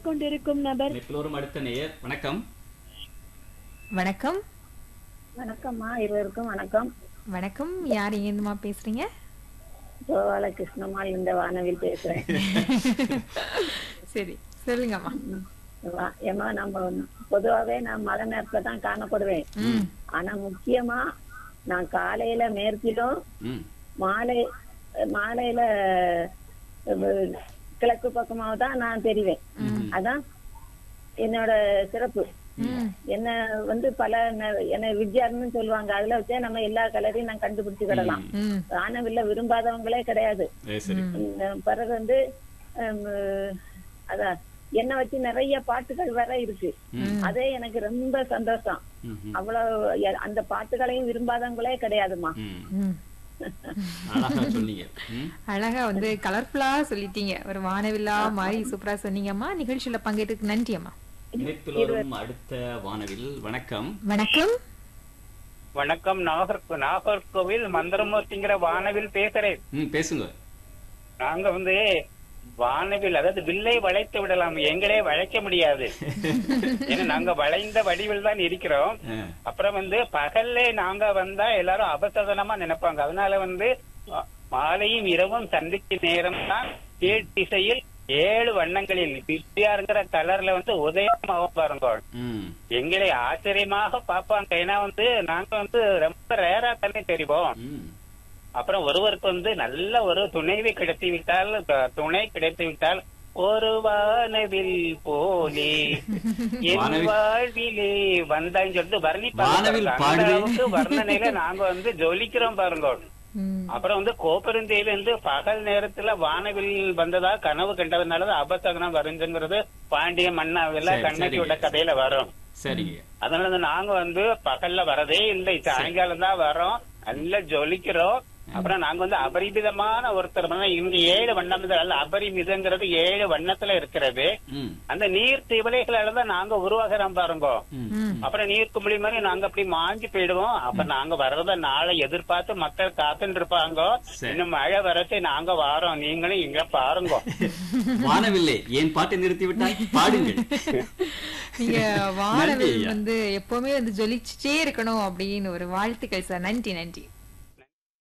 கொண்டிருக்கும் நபர் எல்லோரும் அடுத்த நேயர் வணக்கம் வணக்கம் வணக்கம்மா இருவருக்கும் வணக்கம் வணக்கம் யார் எங்கேருந்துமா பேசுறீங்க கோபால கிருஷ்ணம்மாள் இந்த வானவில் பேசுறேன் சரி சொல்லுங்கம்மா வா- ஏம்மா நம்ம பொதுவாவே நான் மழை நேரத்துல தான் காணப்படுவேன் ஆனா முக்கியமா நான் காலையில மேற்கிலும் ம் மாலை மாலையில அஹ், கிழக்கு பக்கமாக தான் நான் தெரிவேன் அதான் என்னோட சிறப்பு என்ன வந்து பல ந- என்ன வித்யார்னு சொல்லுவாங்க அதுல வச்சே நம்ம எல்லா கலரையும் நான் கண்டுபிடிச்சுக்கிடலாம் ம் வானவில்ல விரும்பாதவங்களே கிடையாது ஏ, சரி இந்த பிறகு வந்து ஹம், அதான் என்ன வச்சு நிறைய பாட்டுகள் வேற இருக்கு அதே எனக்கு ரொம்ப சந்தோஷம் ம், ம், அவ்வளவு எ- அந்த பாட்டுகளையும் விரும்பாதவங்களே கிடையாதுமா ம். ம். அழகா சொன்னீங்க ம் அழகா வந்து கலர்ஃபுல்லா சொல்லிட்டீங்க ஒரு வானவில்லா மாதிரி சூப்பரா சொன்னீங்கம்மா நிகழ்ச்சியில பங்கேற்றுக்கு நன்றி அம்மா இணைப்பில் வரும் அடுத்த வானவில் வணக்கம் வணக்கம் வணக்கம் நாகர் நாகர்கோவில் மந்திரமூர்த்திங்கிற வானவில் பேசுறேன் ம் பேசுங்க நாங்க வந்து வானவில் அதாவது வில்லை வளைத்து விடலாம் எங்களே வளைக்க முடியாது ஏன்னா நாங்க வளைந்த வடிவில் தான் இருக்கிறோம் ஆ, அப்புறம் வந்து பகல்ல நாங்க வந்தா எல்லாரும் அபசதனமா நினைப்பாங்க அதனால வந்து அ, மாலையும் இரவும் சந்திக்கும் நேரம் தான் கீழ் திசையில் ஏழு வண்ணங்களில் பிரியாருங்கிற கலர்ல வந்து உதயமாகும் பாருங்க ம் எங்களை ஆச்சரியமாக பார்ப்பாங்க ஏன்னா வந்து நாங்க வந்து ரொம்ப ரேரா தானே தெரிவோம் ம் அப்புறம் ஒருவருக்கு வந்து நல்ல ஒரு துணைவி கிடைத்து விட்டால் த- துணை கிடைத்து விட்டால் ஒரு வானவில் போலே என் வானவில். வாழ்விலே வந்தான்னு சொல்லிட்டு வர்ணிப்பாங்க வானவில் பாருங்க. அந்த பாடுவே. அளவுக்கு வர்ணனையில நாங்க வந்து ஜொலிக்கிறோம் பாருங்க ம். அப்புறம் வந்து கோப்பெருந்தேவி வந்து பகல் நேரத்துல வானவில் வந்ததா கனவு கண்டதுனால அபசகனம் வருதுங்கிறது பாண்டிய மன்னா எல்லாம் சரி, கண்ணகியோட சரிங்க. கதையில வரும் சரிங்க அதனால வந்து நாங்க வந்து பகல்ல வரதே இல்லை சாயங்காலம் தான் வரோம் நல்லா ஜொலிக்கிறோம் அப்புறம் நாங்க வந்து அபரிமிதமான ஒருத்தர் வந்து இங்க ஏழு வண்ணம் அல்ல அபரிமிதங்கிறது ஏழு வண்ணத்துல இருக்கிறது ம் அந்த நீர் திவலைகளால தான் நாங்க உருவாகிறோம் பாருங்க ம் அப்புறம் நீர் குமிழி மாதிரி நாங்க அப்படி மாஞ்சி போயிடுவோம் அப்ப நாங்க வர்றத நாளை எதிர்பார்த்து மக்கள் காத்துட்டு இருப்பாங்க சரி. இன்னும் மழை வரச்சு நாங்க வாரோம் நீங்களும் இங்க பாருங்க வானவில்லை ஏன் பாட்டை நிறுத்தி விட்டாய் பாடுங்கள் நீங்க நன்றி வானவில் ஐயா. வந்து எப்பவுமே வந்து ஜொலிச்சுட்டே இருக்கணும் அப்படின்னு ஒரு வாழ்த்துக்கள் சார் நன்றி நன்றி